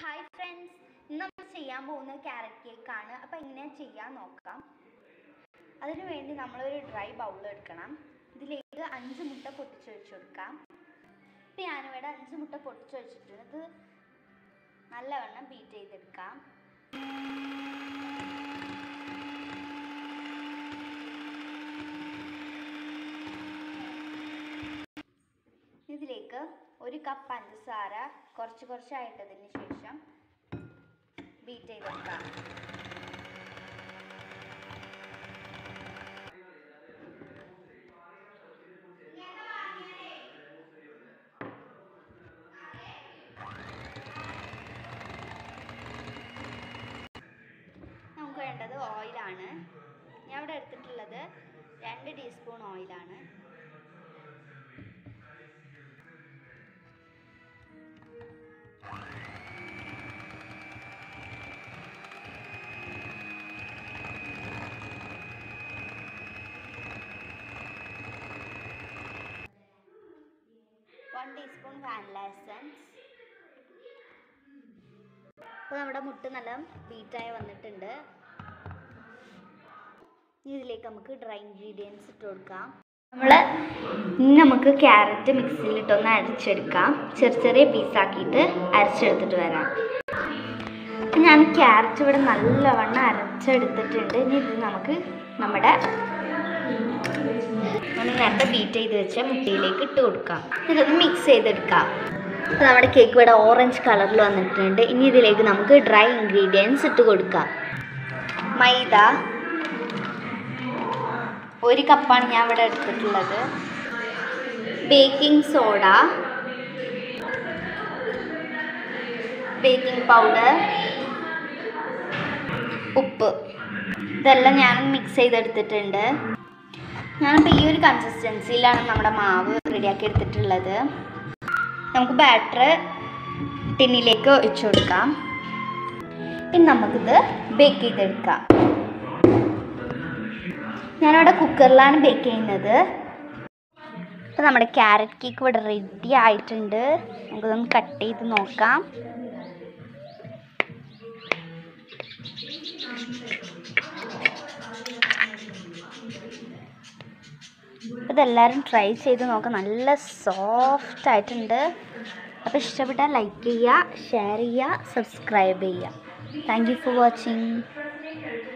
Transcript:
hi friends ഇന്ന് നമ്മൾ ചെയ്യാൻ പോകുന്നത് ക്യാരറ്റ് കേക്കാണ് അപ്പോൾ എങ്ങനെയാണ് ചെയ്യാൻ നോക്കാം അതിനു വേണ്ടി നമ്മളൊരു ഡ്രൈ ബൗൾ എടുക്കണം ഇതിലേക്ക് അഞ്ച് മുട്ട പൊട്ടിച്ച് വെച്ച് കൊടുക്കാം ഇപ്പം ഞാനിവിടെ അഞ്ച് മുട്ട പൊട്ടിച്ച് വെച്ചിട്ടുണ്ട് ഇത് നല്ലവണ്ണം ബീറ്റ് ചെയ്തെടുക്കാം ഇതിലേക്ക് ഒരു കപ്പ് പഞ്ചസാര കുറച്ച് കുറച്ചായിട്ടതിന് ശേഷം ബീറ്റ് ചെയ്തെടുക്കാം നമുക്ക് വേണ്ടത് ഓയിലാണ് ഞാൻ ഇവിടെ എടുത്തിട്ടുള്ളത് രണ്ട് ടീസ്പൂൺ ഓയിലാണ് വൺ ടീസ്പൂൺ വാനില എസൻസ് അപ്പോൾ നമ്മുടെ മുട്ട നല്ല ബീറ്റായി വന്നിട്ടുണ്ട് ഇനി ഇതിലേക്ക് നമുക്ക് ഡ്രൈ ഇൻഗ്രീഡിയൻസ് ഇട്ട് കൊടുക്കാം നമ്മൾ ഇനി നമുക്ക് ക്യാരറ്റ് മിക്സിയിലിട്ടൊന്ന് അരച്ചെടുക്കാം ചെറിയ ചെറിയ പീസാക്കിയിട്ട് അരച്ചെടുത്തിട്ട് വരാം അപ്പം ഞാൻ ക്യാരറ്റ് ഇവിടെ നല്ലവണ്ണം അരച്ചെടുത്തിട്ടുണ്ട് ഇനി ഇത് നമുക്ക് നമ്മുടെ നമ്മൾ നേരത്തെ ബീറ്റ് ചെയ്ത് വെച്ച മുട്ടയിലേക്ക് ഇട്ട് കൊടുക്കാം ഇതൊന്ന് മിക്സ് ചെയ്തെടുക്കാം അപ്പോൾ നമ്മുടെ കേക്ക് ഇവിടെ ഓറഞ്ച് കളറിൽ വന്നിട്ടുണ്ട് ഇനി ഇതിലേക്ക് നമുക്ക് ഡ്രൈ ഇൻഗ്രീഡിയൻസ് ഇട്ട് കൊടുക്കാം മൈദ ഒരു കപ്പാണ് ഞാൻ ഇവിടെ എടുത്തിട്ടുള്ളത് ബേക്കിംഗ് സോഡ ബേക്കിംഗ് പൗഡർ ഉപ്പ് ഇതെല്ലാം ഞാൻ മിക്സ് ചെയ്തെടുത്തിട്ടുണ്ട് ഞാനിപ്പോൾ ഈ ഒരു കൺസിസ്റ്റൻസിയിലാണ് നമ്മുടെ മാവ് റെഡിയാക്കി എടുത്തിട്ടുള്ളത് നമുക്ക് ബാറ്റർ ടിന്നിലേക്ക് ഒഴിച്ചു കൊടുക്കാം ഇനി നമുക്കിത് ബേക്ക് ചെയ്തെടുക്കാം ഞാനവിടെ കുക്കറിലാണ് ബേക്ക് ചെയ്യുന്നത് അപ്പോൾ നമ്മുടെ ക്യാരറ്റ് കേക്ക് ഇവിടെ റെഡി ആയിട്ടുണ്ട് നമുക്കിതൊന്ന് കട്ട് ചെയ്ത് നോക്കാം ഇതെല്ലാവരും ട്രൈ ചെയ്ത് നോക്കാം നല്ല സോഫ്റ്റ് ആയിട്ടുണ്ട് അപ്പോൾ ഇഷ്ടപ്പെട്ടാൽ ലൈക്ക് ചെയ്യുക ഷെയർ ചെയ്യുക സബ്സ്ക്രൈബ് ചെയ്യുക താങ്ക് യു ഫോർ വാച്ചിങ്